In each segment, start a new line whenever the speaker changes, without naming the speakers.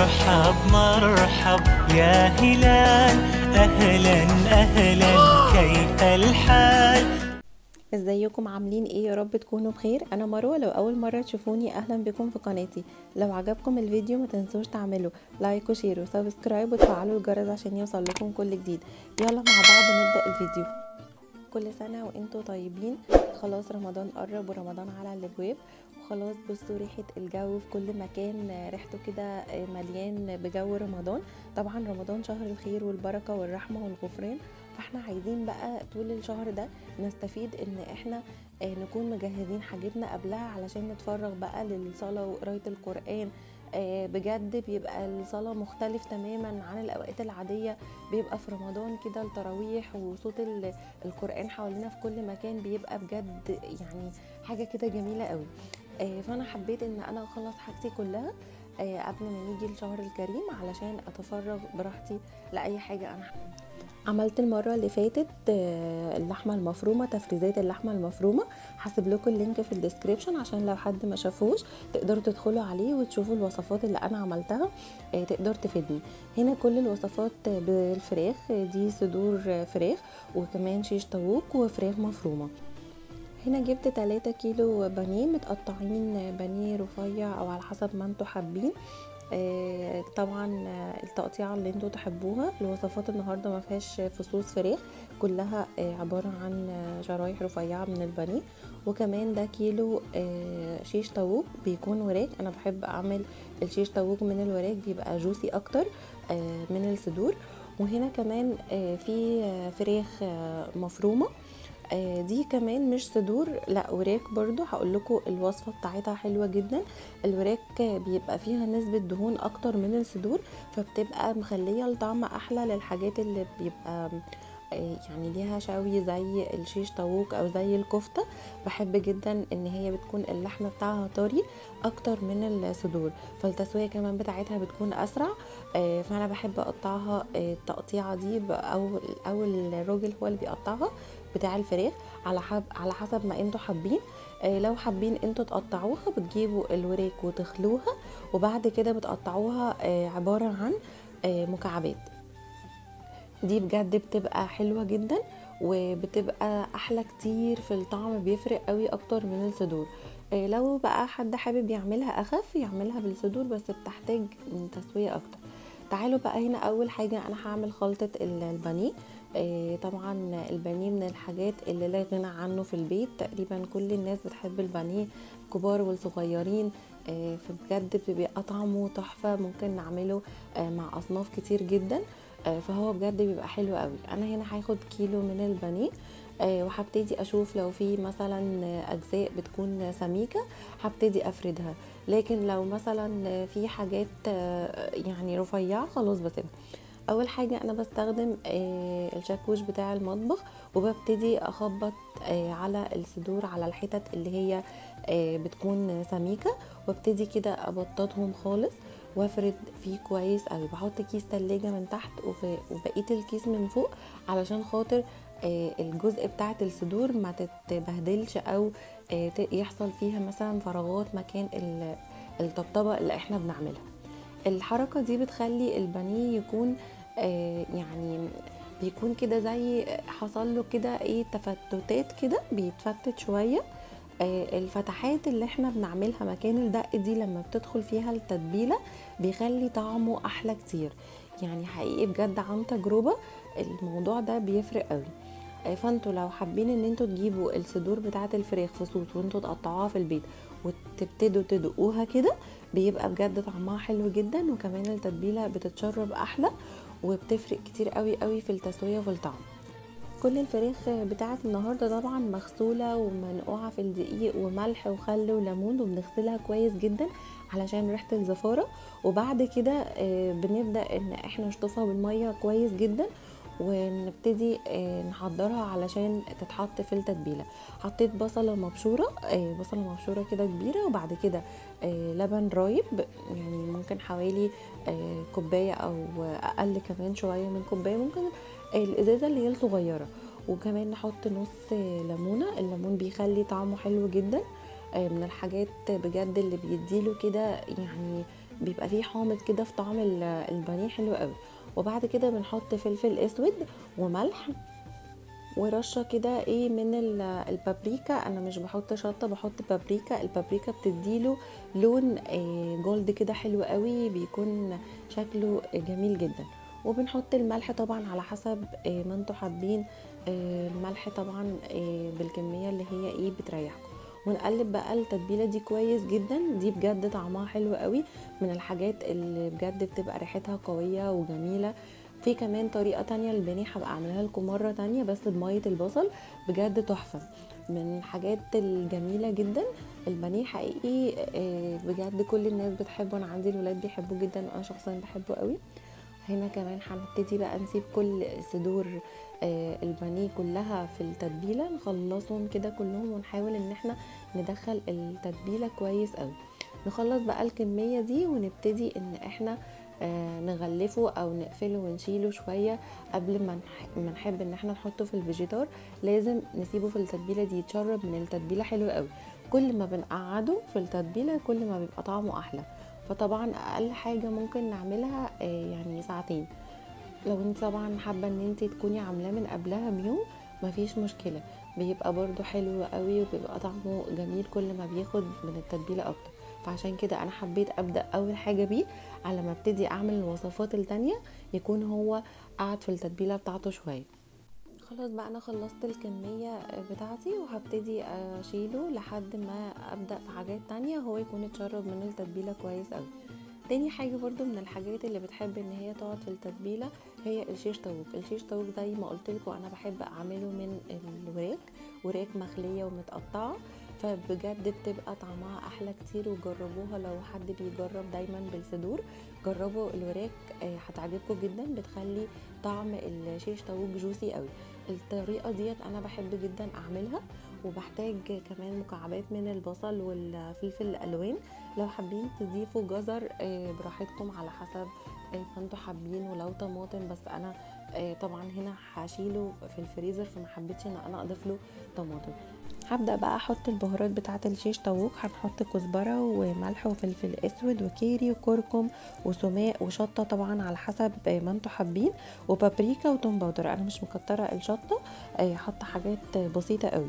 مرحب مرحب يا هلال أهلا أهلا كيف الحال
ازيكم عاملين ايه يا رب تكونوا بخير انا مروه لو اول مره تشوفوني اهلا بكم في قناتي لو عجبكم الفيديو ما تنسوش تعملوا لايك وشير وسبسكرايب وتفعلوا الجرس عشان يوصل لكم كل جديد يلا مع بعض نبدا الفيديو كل سنه وانتم طيبين خلاص رمضان قرب ورمضان على الابواب وخلاص بصوا ريحه الجو في كل مكان ريحته كده مليان بجو رمضان طبعا رمضان شهر الخير والبركه والرحمه والغفران فاحنا عايزين بقى طول الشهر ده نستفيد ان احنا نكون مجهزين حاجتنا قبلها علشان نتفرغ بقى للصلاه وقرايه القران بجد بيبقى الصلاة مختلف تماما عن الأوقات العادية بيبقى في رمضان كده التراويح وصوت القرآن حوالينا في كل مكان بيبقى بجد يعني حاجة كده جميلة قوي فأنا حبيت إن أنا أخلص حاجتي كلها قبل ما نيجي الشهر الكريم علشان أتفرغ براحتي لأي حاجة أنا حبيتها عملت المرة اللي فاتت اللحمة المفرومة تفريزات اللحمة المفرومة هسيب لكم اللينك في الديسكريبشن عشان لو حد ما شافوش تقدروا تدخلوا عليه وتشوفوا الوصفات اللي انا عملتها تقدر تفيدني هنا كل الوصفات بالفراخ دي صدور فراخ وكمان شيش طاووق وفراخ مفرومة هنا جبت 3 كيلو بانيه متقطعين بانيه رفيع او على حسب ما انتوا حابين آه طبعا التقطيعه اللي انتوا تحبوها الوصفات النهارده ما فيهاش فصوص فراخ كلها آه عباره عن شرايح رفيعه من البانيه وكمان ده كيلو آه شيش طاووق بيكون وراك انا بحب اعمل الشيش طاووق من الوراك بيبقى جوسي اكتر من الصدور وهنا كمان في فراخ مفرومه دي كمان مش صدور لا وراك برضو هقول لكم الوصفه بتاعتها حلوه جدا الوراك بيبقى فيها نسبه دهون اكتر من الصدور فبتبقى مخليه الطعم احلى للحاجات اللي بيبقى يعني ليها شوي زي الشيش طاووق او زي الكفته بحب جدا ان هي بتكون اللحمه بتاعها طري اكتر من الصدور فالتسويه كمان بتاعتها بتكون اسرع فانا بحب اقطعها التقطيعه دي او او الراجل هو اللي بيقطعها بتاع الفراخ على حب على حسب ما انتوا حابين لو حابين انتوا تقطعوها بتجيبوا الوراك وتخلوها وبعد كده بتقطعوها عباره عن مكعبات دي بجد بتبقى حلوه جدا وبتبقى احلى كتير في الطعم بيفرق قوي اكتر من الصدور لو بقى حد حابب يعملها اخف يعملها بالصدور بس بتحتاج تسويه اكتر تعالوا بقى هنا اول حاجه انا هعمل خلطه البانيه طبعا البانيه من الحاجات اللي لا غنى عنه في البيت تقريبا كل الناس بتحب البانيه كبار والصغيرين فبجد بيبقى طعمه تحفه ممكن نعمله مع اصناف كتير جدا فهو بجد بيبقى حلو قوي انا هنا هاخد كيلو من البانيه وهبتدي اشوف لو في مثلا اجزاء بتكون سميكه هبتدي افردها لكن لو مثلا في حاجات يعني رفيعه خلاص بسيبها اول حاجه انا بستخدم الشاكوش بتاع المطبخ وببتدي اخبط على الصدور على الحتت اللي هي بتكون سميكه وابتدي كده ابططهم خالص وافرد فيه كويس قوي بحط كيس تلاجة من تحت وبقيه الكيس من فوق علشان خاطر الجزء بتاعت الصدور ما تتبهدلش او يحصل فيها مثلا فراغات مكان الطبطبه اللي احنا بنعملها الحركه دي بتخلي البانيه يكون يعني بيكون كده زي حصل له كده ايه تفتتات كده بيتفتت شويه الفتحات اللي احنا بنعملها مكان الدق دي لما بتدخل فيها التتبيله بيخلي طعمه احلى كتير يعني حقيقي بجد عن تجربه الموضوع ده بيفرق قوي فانتوا لو حابين ان انتوا تجيبوا الصدور بتاعه الفراخ فصوص وانتوا تقطعوها في البيت وتبتدوا تدقوها كده بيبقى بجد طعمها حلو جدا وكمان التتبيله بتتشرب احلى وبتفرق كتير قوي قوي في التسويه وفي الطعم كل الفراخ بتاعت النهاردة طبعا مغسولة ومنقوعة في الدقيق وملح وخل وليمون وبنغسلها كويس جدا علشان ريحة الزفارة وبعد كده بنبدأ ان احنا نشطفها بالمية كويس جدا ونبتدي نحضرها علشان تتحط في التتبيله حطيت بصله مبشوره بصله مبشوره كده كبيره وبعد كده لبن رايب يعني ممكن حوالي كوبايه او اقل كمان شويه من كوبايه ممكن الازازه اللي هي الصغيره وكمان نحط نص ليمونه الليمون بيخلي طعمه حلو جدا من الحاجات بجد اللي بيديله كده يعني بيبقى فيه حامض كده في طعم ال- البانيه حلو قوي وبعد كده بنحط فلفل اسود وملح ورشه كده ايه من ال- البابريكا انا مش بحط شطه بحط بابريكا البابريكا بتديله لون آه، جولد كده حلو قوي بيكون شكله جميل جدا وبنحط الملح طبعا على حسب آه، ما انتوا حابين آه، الملح طبعا آه، بالكميه اللي هي ايه بتريحكم ونقلب بقى التتبيله دي كويس جدا دي بجد طعمها حلو قوي من الحاجات اللي بجد بتبقى ريحتها قويه وجميله في كمان طريقه تانية للبانيه هبقى اعملها لكم مره تانية بس بميه البصل بجد تحفه من الحاجات الجميله جدا البانيه حقيقي آه، بجد كل الناس بتحبه انا عندي الولاد بيحبوه جدا وانا شخصيا بحبه قوي هنا كمان هنبتدي بقى نسيب كل صدور آه، البانيه كلها في التتبيله نخلصهم كده كلهم ونحاول ان احنا ندخل التتبيله كويس قوي نخلص بقى الكميه دي ونبتدي ان احنا آه، نغلفه او نقفله ونشيله شويه قبل ما نح- ما نحب ان احنا نحطه في الفيجيتار لازم نسيبه في التتبيله دي يتشرب من التتبيله حلو قوي كل ما بنقعده في التتبيله كل ما بيبقى طعمه احلى فطبعا اقل حاجه ممكن نعملها آه، يعني ساعتين لو انت طبعا حابه ان انت تكوني عاملاه من قبلها بيوم مفيش مشكله بيبقى برضو حلو قوي وبيبقى طعمه جميل كل ما بياخد من التتبيله اكتر فعشان كده انا حبيت ابدا اول حاجه بيه على ما ابتدي اعمل الوصفات التانية يكون هو قعد في التتبيله بتاعته شويه خلاص بقى انا خلصت الكمية بتاعتي وهبتدي اشيله لحد ما ابدأ في حاجات تانية هو يكون اتشرب من التتبيلة كويس قوي تاني حاجة برضو من الحاجات اللي بتحب ان هي تقعد في التتبيلة هي الشيش طاووق الشيش طاووق زي ما قلت لكم انا بحب اعمله من الوراك وراك مخلية ومتقطعة فبجد بتبقى طعمها احلى كتير وجربوها لو حد بيجرب دايما بالصدور جربوا الوراك آه، هتعجبكم جدا بتخلي طعم الشيش طاووق جوسي قوي الطريقه ديت انا بحب جدا اعملها وبحتاج كمان مكعبات من البصل والفلفل الالوان لو حابين تضيفوا جزر آه، براحتكم على حسب آه، ما انتوا حابين ولو طماطم بس انا آه، طبعا هنا هشيله في الفريزر فما حبيتش ان انا اضيف له طماطم هبدا بقى احط البهارات بتاعه الشيش طاووق هنحط كزبره وملح وفلفل اسود وكيري وكركم وسماق وشطه طبعا على حسب ما انتوا حابين وبابريكا وتوم باودر انا مش مكتره الشطه آه، حاطه حاجات بسيطه قوي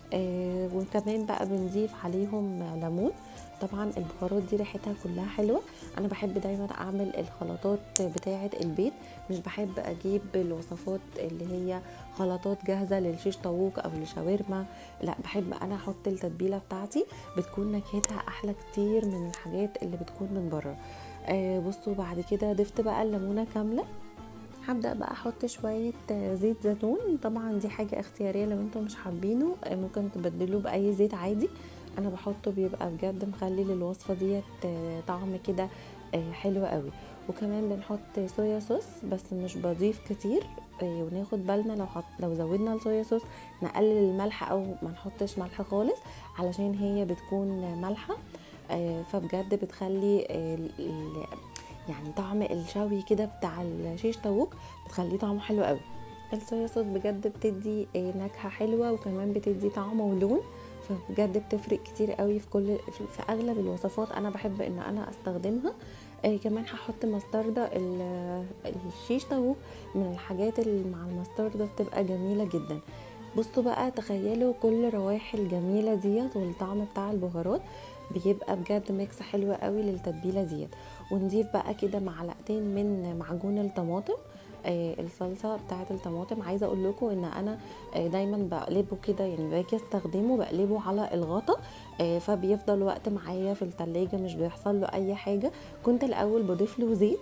آه، وكمان بقى بنضيف عليهم ليمون طبعا البهارات دي ريحتها كلها حلوه انا بحب دايما اعمل الخلطات بتاعه البيت مش بحب اجيب الوصفات اللي هي خلطات جاهزه للشيش طاووق او لشاورما لا بحب انا احط التتبيله بتاعتي بتكون نكهتها احلى كتير من الحاجات اللي بتكون من بره آه بصوا بعد كده ضفت بقى الليمونه كامله هبدا بقى احط شويه آه، زيت زيتون طبعا دي حاجه اختياريه لو انتم مش حابينه آه، ممكن تبدلوه باي زيت عادي انا بحطه بيبقى بجد مخلي للوصفه ديت آه، طعم كده آه، حلو قوي وكمان بنحط صويا صوص بس مش بضيف كتير آه، وناخد بالنا لو حط لو زودنا الصويا صوص نقلل الملح او ما نحطش ملح خالص علشان هي بتكون مالحه آه، فبجد بتخلي آه، ال- ال- يعني طعم الشوي كده بتاع الشيش طاووق بتخليه طعمه حلو قوي الصويا صوص بجد بتدي آه، نكهه حلوه وكمان بتدي طعم ولون فبجد بتفرق كتير قوي في كل في في اغلب الوصفات انا بحب ان انا استخدمها آه كمان هحط مستردة ال- الشيش طاووق من الحاجات اللي مع المستردة بتبقى جميلة جدا بصوا بقى تخيلوا كل روائح الجميلة ديت والطعم بتاع البهارات بيبقى بجد ميكس حلو قوي للتتبيلة ديت ونضيف بقى كده معلقتين من معجون الطماطم آه الصلصه بتاعه الطماطم عايزه اقول لكم ان انا آه دايما بقلبه كده يعني باجي استخدمه بقلبه على الغطا آه فبيفضل وقت معايا في التلاجة مش بيحصل له اي حاجه كنت الاول بضيف له زيت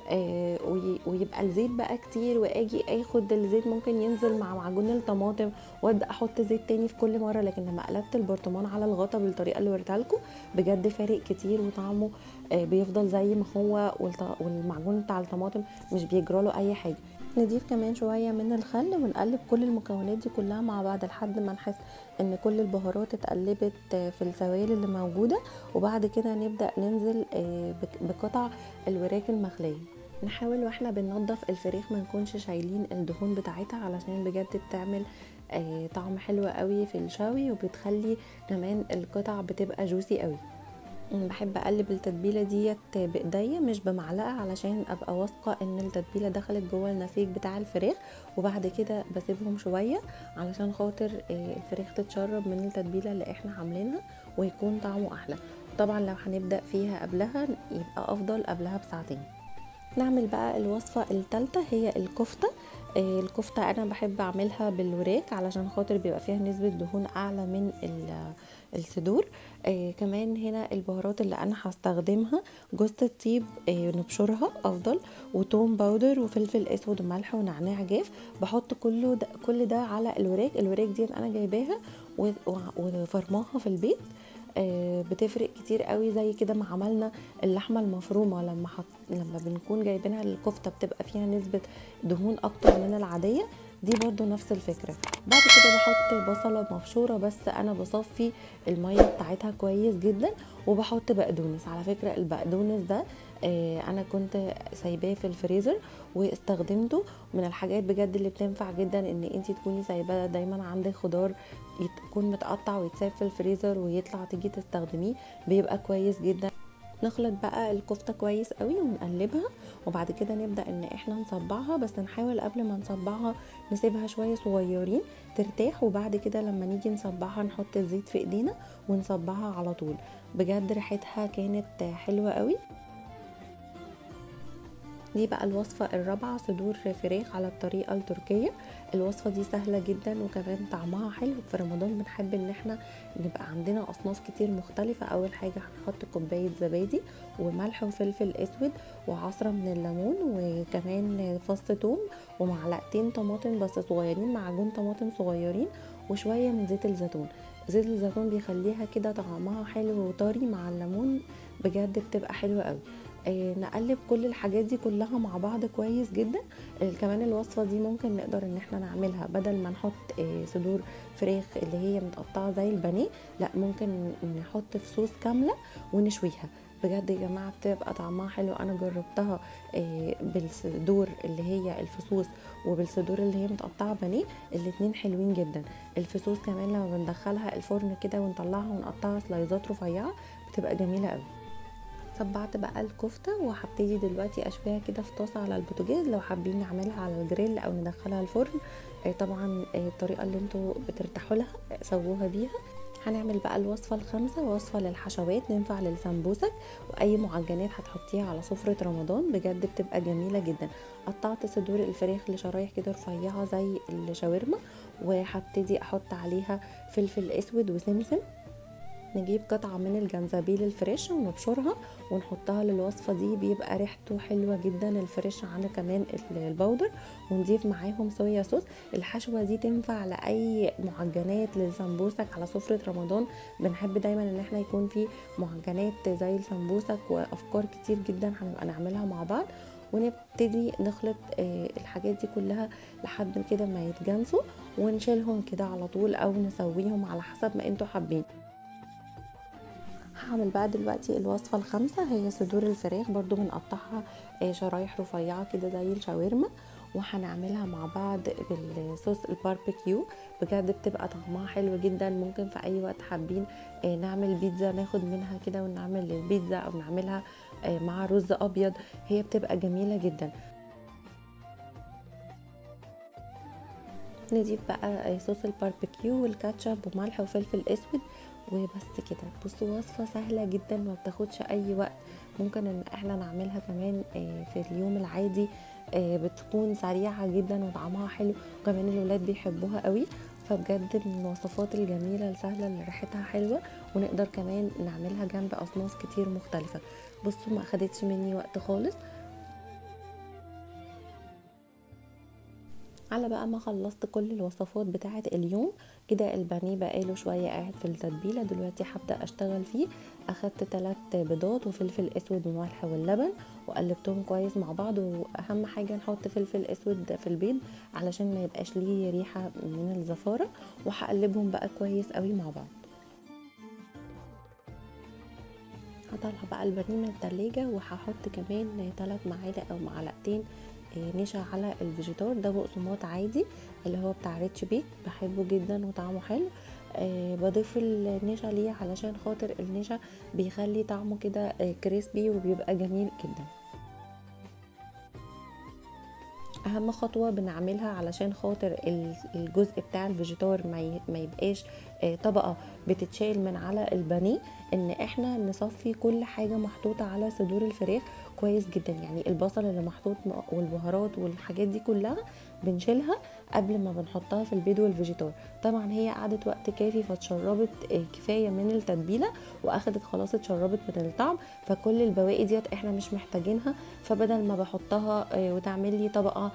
آه وي- ويبقى الزيت بقى كتير واجي اخد الزيت ممكن ينزل مع معجون الطماطم وابدا احط زيت تاني في كل مره لكن لما قلبت البرطمان على الغطا بالطريقه اللي وريتها لكم بجد فارق كتير وطعمه آه بيفضل زي ما هو والط- والمعجون بتاع الطماطم مش بيجرى له اي حاجه نضيف كمان شويه من الخل ونقلب كل المكونات دي كلها مع بعض لحد ما نحس ان كل البهارات اتقلبت آه، في السوائل اللي موجوده وبعد كده نبدا ننزل آه، بك- بقطع الوراك المخليه نحاول واحنا بننضف الفراخ ما نكونش شايلين الدهون بتاعتها علشان بجد بتعمل آه، طعم حلو قوي في الشوي وبتخلي كمان القطع بتبقى جوسي قوي بحب اقلب التتبيله ديت بايديا مش بمعلقه علشان ابقى واثقه ان التتبيله دخلت جوه النسيج بتاع الفراخ وبعد كده بسيبهم شويه علشان خاطر الفراخ تتشرب من التتبيله اللي احنا عاملينها ويكون طعمه احلى طبعا لو هنبدا فيها قبلها يبقى افضل قبلها بساعتين نعمل بقى الوصفه الثالثه هي الكفته الكفته انا بحب اعملها بالوراك علشان خاطر بيبقى فيها نسبه دهون اعلى من الصدور آه كمان هنا البهارات اللي انا هستخدمها جوز الطيب آه نبشرها افضل وتوم باودر وفلفل اسود وملح ونعناع جاف بحط كله ده كل ده على الوراك الوراك دي انا جايباها وفرماها في البيت آه بتفرق كتير قوي زي كده ما عملنا اللحمه المفرومه لما حط لما بنكون جايبينها الكفته بتبقى فيها نسبه دهون اكتر من العاديه دي برضو نفس الفكرة بعد كده بحط بصلة مبشورة بس انا بصفي المية بتاعتها كويس جدا وبحط بقدونس على فكرة البقدونس ده آه انا كنت سايباه في الفريزر واستخدمته من الحاجات بجد اللي بتنفع جدا ان انت تكوني سايباه دايما عندك خضار يكون متقطع ويتساب في الفريزر ويطلع تيجي تستخدميه بيبقى كويس جدا نخلط بقى الكفته كويس قوي ونقلبها وبعد كده نبدا ان احنا نصبعها بس نحاول قبل ما نصبعها نسيبها شويه صغيرين ترتاح وبعد كده لما نيجي نصبعها نحط الزيت في ايدينا ونصبعها على طول بجد ريحتها كانت حلوه قوي دي بقى الوصفة الرابعة صدور فراخ على الطريقة التركية الوصفة دي سهلة جدا وكمان طعمها حلو في رمضان بنحب ان احنا نبقى عندنا اصناف كتير مختلفة اول حاجة هنحط كوباية زبادي وملح وفلفل اسود وعصرة من الليمون وكمان فص توم ومعلقتين طماطم بس صغيرين معجون طماطم صغيرين وشوية من زيت الزيتون زيت الزيتون بيخليها كده طعمها حلو وطري مع الليمون بجد بتبقى حلوة قوي آه نقلب كل الحاجات دي كلها مع بعض كويس جدا آه كمان الوصفه دي ممكن نقدر ان احنا نعملها بدل ما نحط آه صدور فراخ اللي هي متقطعه زي البانيه لا ممكن نحط في صوص كامله ونشويها بجد يا جماعه بتبقى طعمها حلو انا جربتها بالصدور اللي هي الفصوص وبالصدور اللي هي متقطعه بانيه الاتنين حلوين جدا الفصوص كمان لما بندخلها الفرن كده ونطلعها ونقطعها سلايزات رفيعه بتبقى جميله قوي صبعت بقى الكفته وهبتدي دلوقتي اشويها كده في طاسه على البوتاجاز لو حابين نعملها على الجريل او ندخلها الفرن طبعا الطريقه اللي انتوا بترتاحوا لها سووها بيها هنعمل بقى الوصفة الخامسة وصفة للحشوات ننفع للسمبوسك وأي معجنات هتحطيها على سفرة رمضان بجد بتبقى جميلة جدا قطعت صدور الفراخ لشرايح كده رفيعة زي الشاورما وهبتدي أحط عليها فلفل أسود وسمسم نجيب قطعة من الجنزبيل الفريش ونبشرها ونحطها للوصفة دي بيبقى ريحته حلوة جدا الفريش عنه كمان البودر ونضيف معاهم صويا صوص الحشوة دي تنفع لأي معجنات للسمبوسك على سفرة رمضان بنحب دايما ان احنا يكون في معجنات زي السمبوسك وافكار كتير جدا هنبقى نعملها مع بعض ونبتدي نخلط الحاجات دي كلها لحد كده ما يتجانسوا ونشيلهم كده على طول او نسويهم على حسب ما انتوا حابين هعمل بقى دلوقتي الوصفة الخامسة هي صدور الفراخ برضو بنقطعها شرايح رفيعة كده زي الشاورما وهنعملها مع بعض بالصوص الباربيكيو بجد بتبقى طعمها حلو جدا ممكن في اي وقت حابين نعمل بيتزا ناخد منها كده ونعمل البيتزا او نعملها مع رز ابيض هي بتبقى جميلة جدا نضيف بقى صوص الباربيكيو والكاتشب وملح وفلفل اسود وبس كده بصوا وصفة سهلة جدا ما بتاخدش اي وقت ممكن ان احنا نعملها كمان في اليوم العادي بتكون سريعة جدا وطعمها حلو وكمان الولاد بيحبوها قوي فبجد من الوصفات الجميلة السهلة اللي ريحتها حلوة ونقدر كمان نعملها جنب اصناف كتير مختلفة بصوا ما اخدتش مني وقت خالص على بقى ما خلصت كل الوصفات بتاعه اليوم كده البانيه بقاله شويه قاعد في التتبيله دلوقتي هبدا اشتغل فيه اخدت ثلاث بيضات وفلفل اسود وملح واللبن وقلبتهم كويس مع بعض واهم حاجه نحط فلفل اسود في البيض علشان ما يبقاش ليه ريحه من الزفاره وهقلبهم بقى كويس قوي مع بعض هطلع بقى البانيه من التلاجة وهحط كمان ثلاث معالق او معلقتين نشا على الفيجيتار ده بقسماط عادي اللي هو بتاع ريتش بيك بحبه جدا وطعمه حلو آه بضيف النشا ليه علشان خاطر النشا بيخلي طعمه كده آه كريسبي وبيبقى جميل جدا اهم خطوه بنعملها علشان خاطر الجزء بتاع الفيجيتار ما يبقاش طبقه بتتشال من على البانيه ان احنا نصفي كل حاجه محطوطه على صدور الفراخ كويس جدا يعني البصل اللي محطوط والبهارات والحاجات دي كلها بنشيلها قبل ما بنحطها في البيض والفيجيتار طبعا هي قعدت وقت كافي فاتشربت كفايه من التتبيله واخدت خلاص اتشربت من الطعم فكل البواقي ديت احنا مش محتاجينها فبدل ما بحطها وتعمل لي طبقه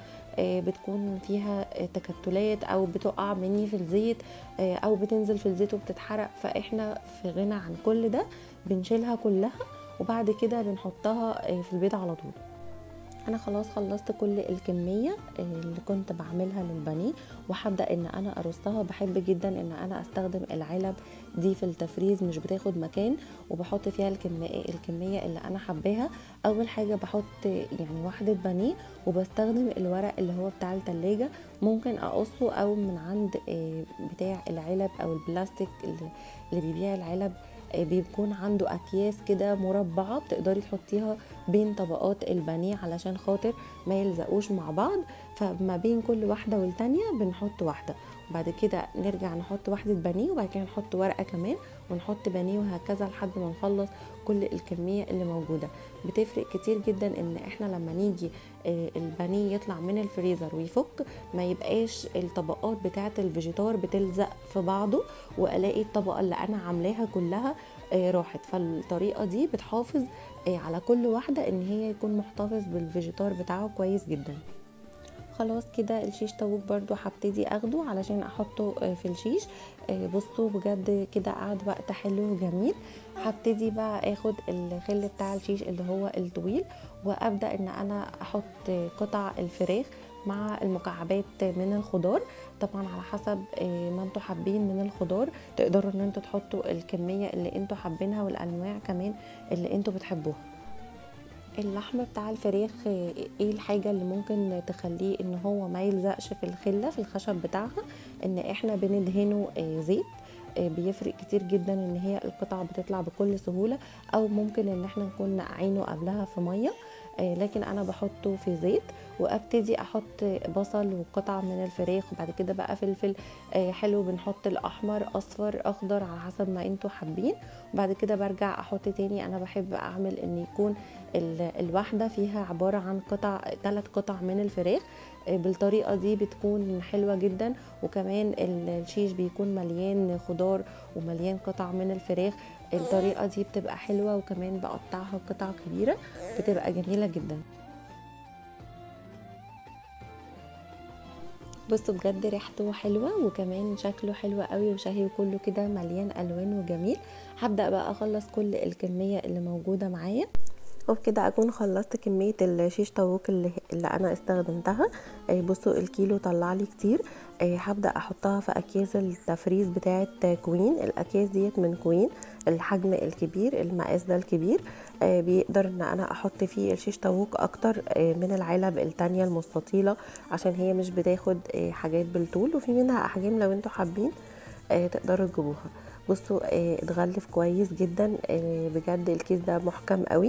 بتكون فيها تكتلات او بتقع مني في الزيت او بتنزل في الزيت وبتتحرق فاحنا في غنى عن كل ده بنشيلها كلها وبعد كده بنحطها في البيض على طول انا خلاص خلصت كل الكميه اللي كنت بعملها للبانيه وهبدا ان انا ارصها بحب جدا ان انا استخدم العلب دي في التفريز مش بتاخد مكان وبحط فيها الكميه الكميه اللي انا حباها اول حاجه بحط يعني واحده بانيه وبستخدم الورق اللي هو بتاع التلاجة ممكن اقصه او من عند بتاع العلب او البلاستيك اللي بيبيع العلب بيكون عنده اكياس كده مربعه بتقدري تحطيها بين طبقات البانيه علشان خاطر ما يلزقوش مع بعض فما بين كل واحده والتانيه بنحط واحده وبعد كده نرجع نحط واحده بانيه وبعد كده نحط ورقه كمان ونحط بانيه وهكذا لحد ما نخلص كل الكميه اللي موجوده بتفرق كتير جدا ان احنا لما نيجي البانيه يطلع من الفريزر ويفك ما يبقاش الطبقات بتاعه الفيجيتار بتلزق في بعضه والاقي الطبقه اللي انا عاملاها كلها راحت فالطريقه دي بتحافظ على كل واحده ان هي يكون محتفظ بالفيجيتار بتاعه كويس جدا خلاص كده الشيش طاووق برضو هبتدي اخده علشان احطه في الشيش بصوا بجد كده قعد وقت حلو وجميل هبتدي بقى اخد الخل بتاع الشيش اللي هو الطويل وابدا ان انا احط قطع الفراخ مع المكعبات من الخضار طبعا على حسب ما انتوا حابين من الخضار تقدروا ان انتوا تحطوا الكميه اللي انتوا حابينها والانواع كمان اللي انتوا بتحبوها اللحم بتاع الفراخ ايه الحاجه اللي ممكن تخليه ان هو ما يلزقش في الخله في الخشب بتاعها ان احنا بندهنه زيت بيفرق كتير جدا ان هي القطع بتطلع بكل سهوله او ممكن ان احنا نكون نقعينه قبلها في ميه لكن انا بحطه في زيت وابتدي احط بصل وقطع من الفراخ وبعد كده بقى فلفل حلو بنحط الاحمر اصفر اخضر على حسب ما انتوا حابين وبعد كده برجع احط تاني انا بحب اعمل ان يكون الواحده فيها عباره عن قطع ثلاث قطع من الفراخ بالطريقه دي بتكون حلوه جدا وكمان الشيش بيكون مليان خضار ومليان قطع من الفراخ الطريقه دي بتبقى حلوه وكمان بقطعها قطع كبيره بتبقى جميله جدا بصوا بجد ريحته حلوه وكمان شكله حلو قوي وشهي وكله كده مليان الوان وجميل هبدا بقى اخلص كل الكميه اللي موجوده معايا وبكده اكون خلصت كميه الشيش طاووق اللي, اللي انا استخدمتها بصوا الكيلو طلع لي كتير هبدا احطها في اكياس التفريز بتاعه كوين الاكياس ديت من كوين الحجم الكبير المقاس ده الكبير بيقدر ان انا احط فيه الشيش طاووق اكتر من العلب التانية المستطيله عشان هي مش بتاخد حاجات بالطول وفي منها احجام لو انتوا حابين تقدروا تجيبوها بصوا اتغلف كويس جدا بجد الكيس ده محكم قوي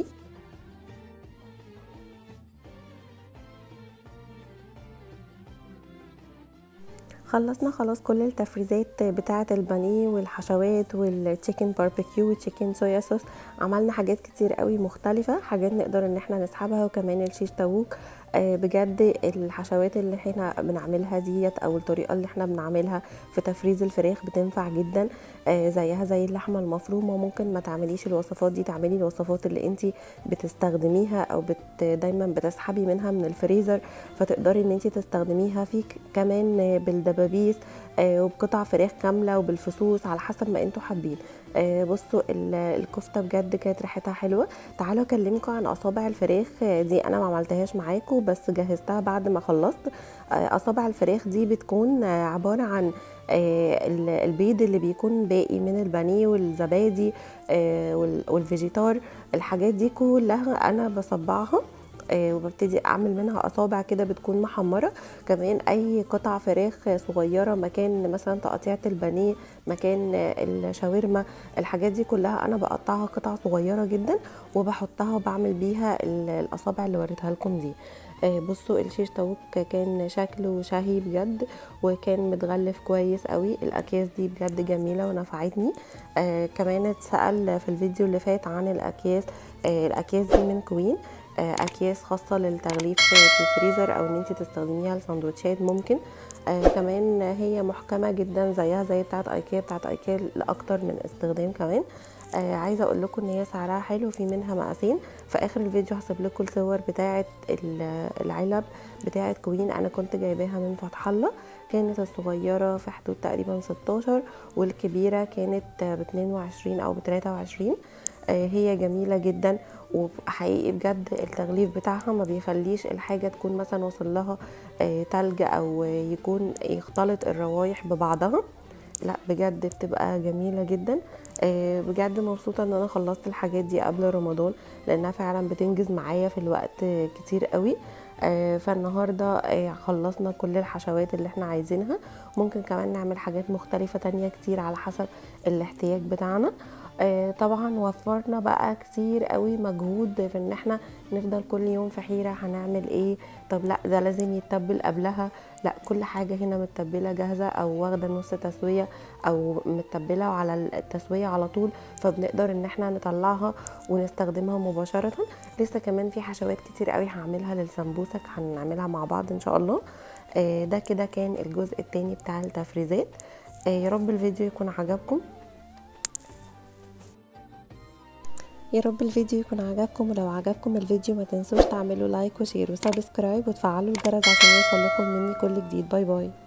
خلصنا خلاص كل التفريزات بتاعه البانيه والحشوات والتشيكن باربيكيو والتشيكن صويا صوص عملنا حاجات كتير قوي مختلفه حاجات نقدر ان احنا نسحبها وكمان الشيش طاووق بجد الحشوات اللي احنا بنعملها ديت او الطريقه اللي احنا بنعملها في تفريز الفراخ بتنفع جدا زيها زي اللحمه المفرومه ممكن ما تعمليش الوصفات دي تعملي الوصفات اللي انت بتستخدميها او بت دايما بتسحبي منها من الفريزر فتقدري ان انت تستخدميها في كمان بالدبابيس وبقطع فراخ كامله وبالفصوص على حسب ما انتوا حابين بصوا الكفته بجد كانت ريحتها حلوه تعالوا اكلمكم عن اصابع الفراخ دي انا ما عملتهاش معاكم بس جهزتها بعد ما خلصت اصابع الفراخ دي بتكون عباره عن البيض اللي بيكون باقي من البانيه والزبادي والفيجيتار الحاجات دي كلها انا بصبعها آه وببتدي اعمل منها اصابع كده بتكون محمره كمان اي قطع فراخ صغيره مكان مثلا تقطيعه البانيه مكان الشاورما الحاجات دي كلها انا بقطعها قطع صغيره جدا وبحطها وبعمل بيها الاصابع اللي وريتها لكم دي آه بصوا الشيش طاووق كان شكله شهي بجد وكان متغلف كويس قوي الاكياس دي بجد جميله ونفعتني آه كمان اتسال في الفيديو اللي فات عن الاكياس آه الاكياس دي من كوين اكياس خاصه للتغليف في الفريزر او ان انت تستخدميها لسندوتشات ممكن آه كمان هي محكمه جدا زيها زي بتاعه ايكيا بتاعه ايكيا لاكتر من استخدام كمان آه عايزه اقول لكم ان هي سعرها حلو في منها مقاسين في اخر الفيديو هسيب لكم الصور بتاعه العلب بتاعه كوين انا كنت جايباها من فتح الله كانت الصغيره في حدود تقريبا 16 والكبيره كانت ب 22 او ب 23 آه هي جميله جدا وحقيقي بجد التغليف بتاعها ما بيخليش الحاجه تكون مثلا وصل لها آه تلج او يكون يختلط الروايح ببعضها لا بجد بتبقى جميله جدا آه بجد مبسوطه ان انا خلصت الحاجات دي قبل رمضان لانها فعلا بتنجز معايا في الوقت كتير قوي آه فالنهارده آه خلصنا كل الحشوات اللي احنا عايزينها ممكن كمان نعمل حاجات مختلفه تانية كتير على حسب الاحتياج بتاعنا آه طبعا وفرنا بقى كتير قوي مجهود في ان احنا نفضل كل يوم في حيره هنعمل ايه طب لا ده لازم يتبل قبلها لا كل حاجه هنا متبله جاهزه او واخده نص تسويه او متبله وعلى التسويه على طول فبنقدر ان احنا نطلعها ونستخدمها مباشره لسه كمان في حشوات كتير قوي هعملها للسمبوسك هنعملها مع بعض ان شاء الله آه ده كده كان الجزء التاني بتاع التفريزات آه يا رب الفيديو يكون عجبكم يا رب الفيديو يكون عجبكم ولو عجبكم الفيديو ما تنسوش تعملوا لايك وشير وسبسكرايب وتفعلوا الجرس عشان يوصل لكم مني كل جديد باي باي